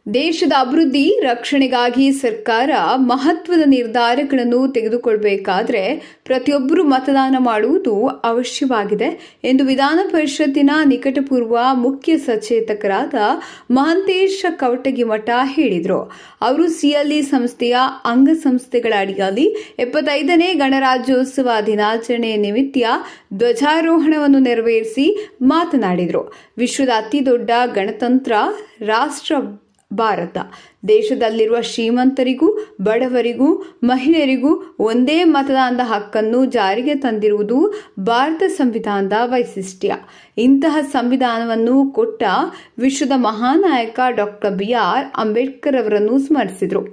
ದೇಶದ ಅಭಿವೃದ್ಧಿ ರಕ್ಷಣೆಗಾಗಿ ಸರ್ಕಾರ ಮಹತ್ವದ ನಿರ್ಧಾರಗಳನ್ನು ತೆಗೆದುಕೊಳ್ಳಬೇಕಾದ್ರೆ ಪ್ರತಿಯೊಬ್ಬರು ಮತದಾನ ಮಾಡುವುದು ಅವಶ್ಯವಾಗಿದೆ ಎಂದು ವಿಧಾನ ಪರಿಷತ್ತಿನ ನಿಕಟಪೂರ್ವ ಮುಖ್ಯ ಸಚೇತಕರಾದ ಮಹಂತೇಶ ಕವಟಗಿಮಠ ಹೇಳಿದರು ಅವರು ಸಿಎಲ್ಇ ಸಂಸ್ಥೆಯ ಅಂಗಸಂಸ್ಥೆಗಳ ಅಡಿಯಲ್ಲಿ ಎಪ್ಪತ್ತೈದನೇ ಗಣರಾಜ್ಯೋತ್ಸವ ದಿನಾಚರಣೆ ನಿಮಿತ್ತ ಧ್ವಜಾರೋಹಣವನ್ನು ನೆರವೇರಿಸಿ ಮಾತನಾಡಿದರು ವಿಶ್ವದ ಅತಿದೊಡ್ಡ ಗಣತಂತ್ರ ರಾಷ್ಟ್ರ ಭಾರತ ದೇಶದಲ್ಲಿರುವ ಶ್ರೀಮಂತರಿಗೂ ಬಡವರಿಗೂ ಮಹಿಳೆಯರಿಗೂ ಒಂದೇ ಮತದಾನದ ಹಕ್ಕನ್ನು ಜಾರಿಗೆ ತಂದಿರುವುದು ಭಾರತ ಸಂವಿಧಾನದ ವೈಶಿಷ್ಟ್ಯ ಇಂತಹ ಸಂವಿಧಾನವನ್ನು ಕೊಟ್ಟ ವಿಶ್ವದ ಮಹಾನಾಯಕ ಡಾಕ್ಟರ್ ಬಿಆರ್ ಅಂಬೇಡ್ಕರ್ ಅವರನ್ನು ಸ್ಮರಿಸಿದರು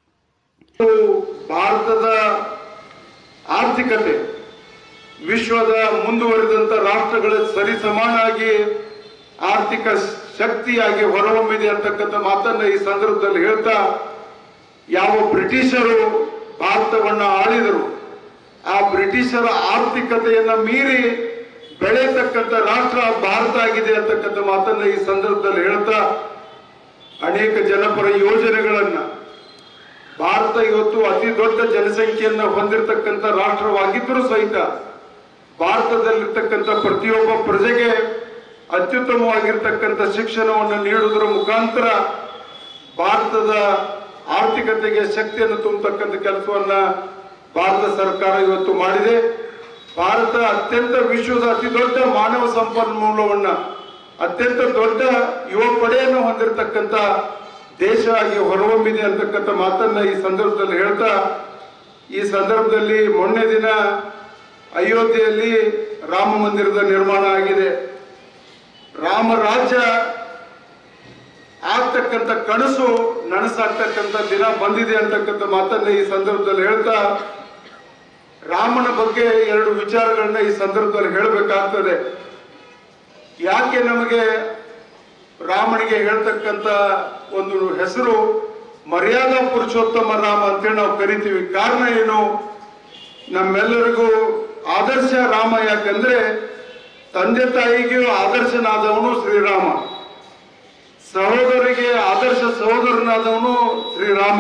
ಭಾರತದ ಆರ್ಥಿಕತೆ ವಿಶ್ವದ ಮುಂದುವರಿದಂತ ರಾಷ್ಟ್ರಗಳ ಸರಿಸಮಾನಾಗಿ ಆರ್ಥಿಕ ಶಕ್ತಿಯಾಗಿ ಹೊರಹೊಮ್ಮಿದೆ ಅಂತಕ್ಕಂಥ ಮಾತನ್ನ ಈ ಸಂದರ್ಭದಲ್ಲಿ ಹೇಳ್ತಾ ಯಾವ ಬ್ರಿಟಿಷರು ಭಾರತವನ್ನ ಆಳಿದರು ಆ ಬ್ರಿಟಿಷರ ಆರ್ಥಿಕತೆಯನ್ನ ಮೀರಿ ಬೆಳೆಯತಕ್ಕಂಥ ರಾಷ್ಟ್ರ ಭಾರತ ಆಗಿದೆ ಅಂತಕ್ಕಂಥ ಮಾತನ್ನ ಈ ಸಂದರ್ಭದಲ್ಲಿ ಹೇಳ್ತಾ ಅನೇಕ ಜನಪರ ಯೋಜನೆಗಳನ್ನ ಭಾರತ ಇವತ್ತು ಅತಿ ದೊಡ್ಡ ಜನಸಂಖ್ಯೆಯನ್ನ ಹೊಂದಿರತಕ್ಕಂಥ ರಾಷ್ಟ್ರವಾಗಿದ್ದರೂ ಸಹಿತ ಭಾರತದಲ್ಲಿರ್ತಕ್ಕಂಥ ಪ್ರತಿಯೊಬ್ಬ ಪ್ರಜೆಗೆ ಅತ್ಯುತ್ತಮವಾಗಿರ್ತಕ್ಕಂಥ ಶಿಕ್ಷಣವನ್ನು ನೀಡುವುದರ ಮುಖಾಂತರ ಭಾರತದ ಆರ್ಥಿಕತೆಗೆ ಶಕ್ತಿಯನ್ನು ತುಂಬತಕ್ಕಂಥ ಕೆಲಸವನ್ನ ಭಾರತ ಸರ್ಕಾರ ಇವತ್ತು ಮಾಡಿದೆ ಭಾರತ ಅತ್ಯಂತ ವಿಶ್ವದ ಅತಿ ದೊಡ್ಡ ಮಾನವ ಸಂಪನ್ಮೂಲವನ್ನ ಅತ್ಯಂತ ದೊಡ್ಡ ಯುವ ಪಡೆಯನ್ನು ಹೊಂದಿರತಕ್ಕಂಥ ದೇಶ ಆಗಿ ಹೊರಹೊಮ್ಮಿದೆ ಅಂತಕ್ಕಂಥ ಮಾತನ್ನ ಈ ಸಂದರ್ಭದಲ್ಲಿ ಹೇಳ್ತಾ ಈ ಸಂದರ್ಭದಲ್ಲಿ ಮೊನ್ನೆ ದಿನ ಅಯೋಧ್ಯೆಯಲ್ಲಿ ರಾಮ ಮಂದಿರದ ನಿರ್ಮಾಣ ಆಗಿದೆ ರಾಮ ರಾಜ್ಯ ಆಗ್ತಕ್ಕಂಥ ಕನಸು ನನಸಾಗ್ತಕ್ಕಂಥ ದಿನ ಬಂದಿದೆ ಅಂತಕ್ಕಂಥ ಮಾತನ್ನ ಈ ಸಂದರ್ಭದಲ್ಲಿ ಹೇಳ್ತಾ ರಾಮನ ಬಗ್ಗೆ ಎರಡು ವಿಚಾರಗಳನ್ನ ಈ ಸಂದರ್ಭದಲ್ಲಿ ಹೇಳಬೇಕಾಗ್ತದೆ ಯಾಕೆ ನಮಗೆ ರಾಮನಿಗೆ ಹೇಳ್ತಕ್ಕಂಥ ಒಂದು ಹೆಸರು ಮರ್ಯಾದಾ ಪುರುಷೋತ್ತಮ ರಾಮ ಅಂತೇಳಿ ನಾವು ಕರಿತೀವಿ ಕಾರಣ ಏನು ನಮ್ಮೆಲ್ಲರಿಗೂ ಆದರ್ಶ ರಾಮ ಯಾಕಂದ್ರೆ ತಂದೆ ತಾಯಿಗೆ ಆದರ್ಶನಾದವನು ಶ್ರೀರಾಮ ಸಹೋದರಿಗೆ ಆದರ್ಶ ಸಹೋದರನಾದವನು ಶ್ರೀರಾಮ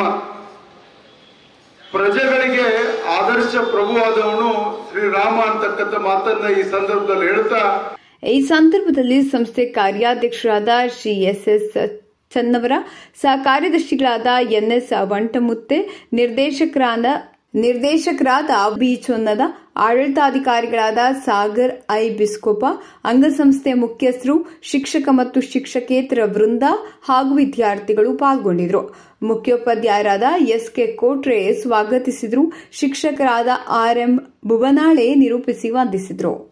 ಪ್ರಜೆಗಳಿಗೆ ಆದರ್ಶ ಪ್ರಭುವಾದವನು ಶ್ರೀರಾಮ ಅಂತಕ್ಕಂಥ ಮಾತನ್ನ ಈ ಸಂದರ್ಭದಲ್ಲಿ ಹೇಳ್ತಾ ಈ ಸಂದರ್ಭದಲ್ಲಿ ಸಂಸ್ಥೆ ಕಾರ್ಯಾಧ್ಯಕ್ಷರಾದ ಶ್ರೀ ಎಸ್ ಎಸ್ ಚನ್ನವರ ಸಹ ಕಾರ್ಯದರ್ಶಿಗಳಾದ ಎನ್ಎಸ್ ವಂಟಮುತ್ತೆ ನಿರ್ದೇಶಕರಾದ ನಿರ್ದೇಶಕರಾದ ಬಿ ಚೊನ್ನದ ಆಡಳಿತಾಧಿಕಾರಿಗಳಾದ ಸಾಗರ್ ಐ ಬಿಸ್ಕೋಪ ಅಂಗಸಂಸ್ಥೆ ಮುಖ್ಯಸ್ಥರು ಶಿಕ್ಷಕ ಮತ್ತು ಶಿಕ್ಷಕೇತರ ವೃಂದ ಹಾಗೂ ವಿದ್ಯಾರ್ಥಿಗಳು ಪಾಲ್ಗೊಂಡಿದ್ದರು ಮುಖ್ಯೋಪಾಧ್ಯಾಯರಾದ ಎಸ್ ಕೆ ಕೋಟ್ರೆ ಸ್ವಾಗತಿಸಿದರು ಶಿಕ್ಷಕರಾದ ಆರ್ ಎಂ ಭುವನಾಳೆ ನಿರೂಪಿಸಿ ವಂದಿಸಿದರು